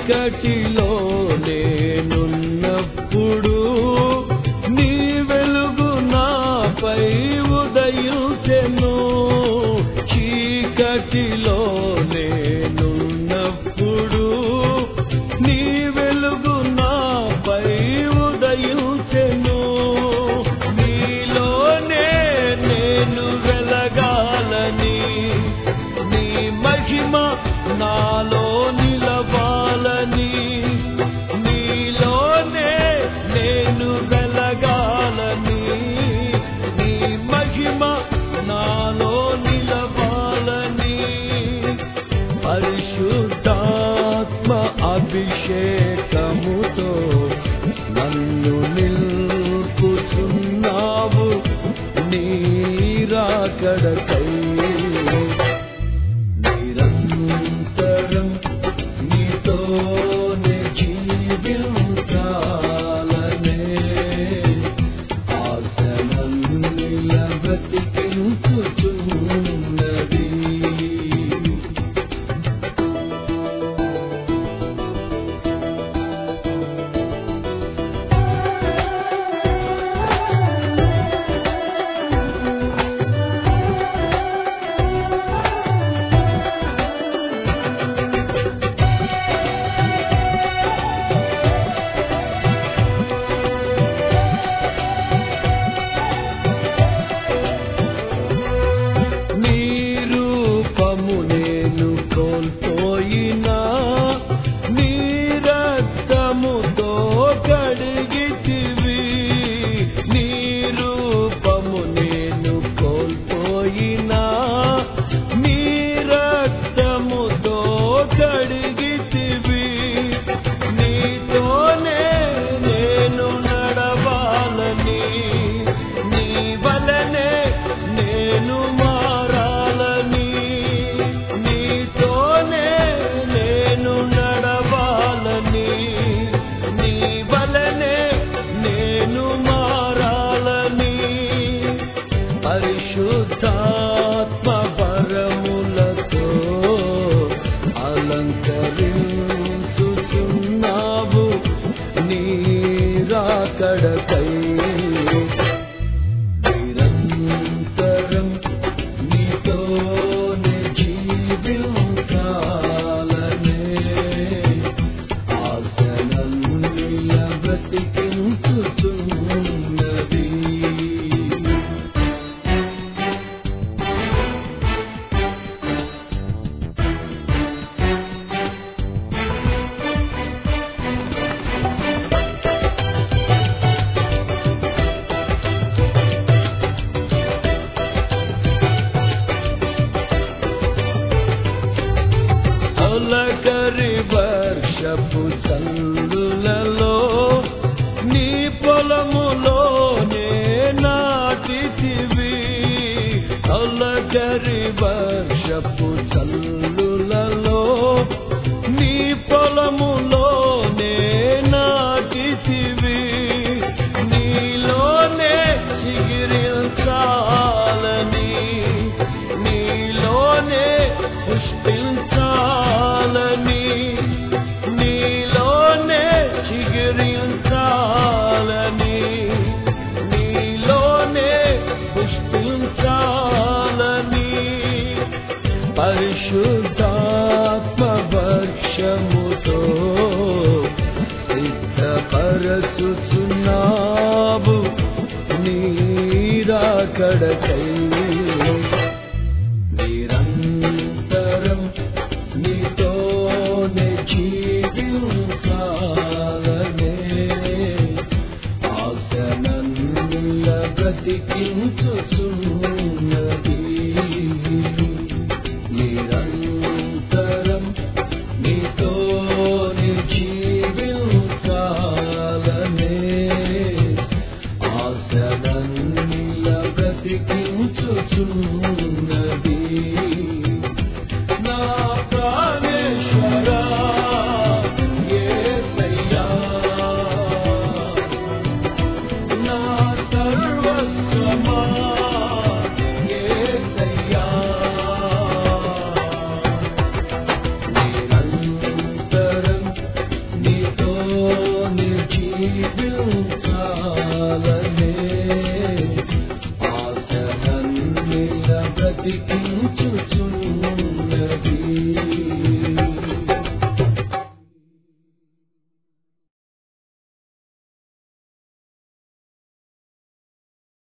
చీకటిలో నేనున్నప్పుడు నీ వెలుగు నాపై ఉదయించెను చీకటిలో నేనున్నప్పుడు నీ వెలుగు నాపై ఉదయించెను నీలోనే నేను వెలగాలని నీ మహిమ నాలో నిలవాలని నీలోనే నేను వెలగాలని నీ మహిమ నాలో నిలవాలని పరిశుద్ధాత్మ అభిషేకముతో నన్ను నిల్పుచున్నావు నీరాకడకై నిరంతరం నీతోనే జీవించాలనే ఆశనన్నిల బ్రతికించుచున్నది నీ రూపము నేను కోల్పోయినా నీ రక్తముతో కడిగితివి నీ రూపము నేను కోల్పోయినా నీ రక్తముతో కడిగితివి నీతోనే నేను నడవాలని నీ వలనే నేను మారాలని నీతోనే నేను నడవాలని నీ వలనే నేను మారాలని పరిశుద్ధాత్మ వరములతో అలంకరించుచున్నావు నీరాకడకై నిరంతరం నీతోనే జీవించాలనే ఆశనన్నిల బ్రతికించుచున్నది తొలకరి వర్షపు చల్లులలో నీ పొలములోనే నాటితివి తొలకరి వర్షపు చల్లులలో నీ పొలములోనే నాటితివి నీలోనే చిగిరించాలని నీలోనే పుష్పించాలని నీలోనే చిగురించాలని నీలోనే పుష్పించాలని పరిశుద్ధాత్మ వర్షముతో సిద్ధపరచుచున్నావు నీరాకడకై నిరంతరం నీతోనే జీవించాలనే ఆశనన్నుల బ్రతికించుచున్న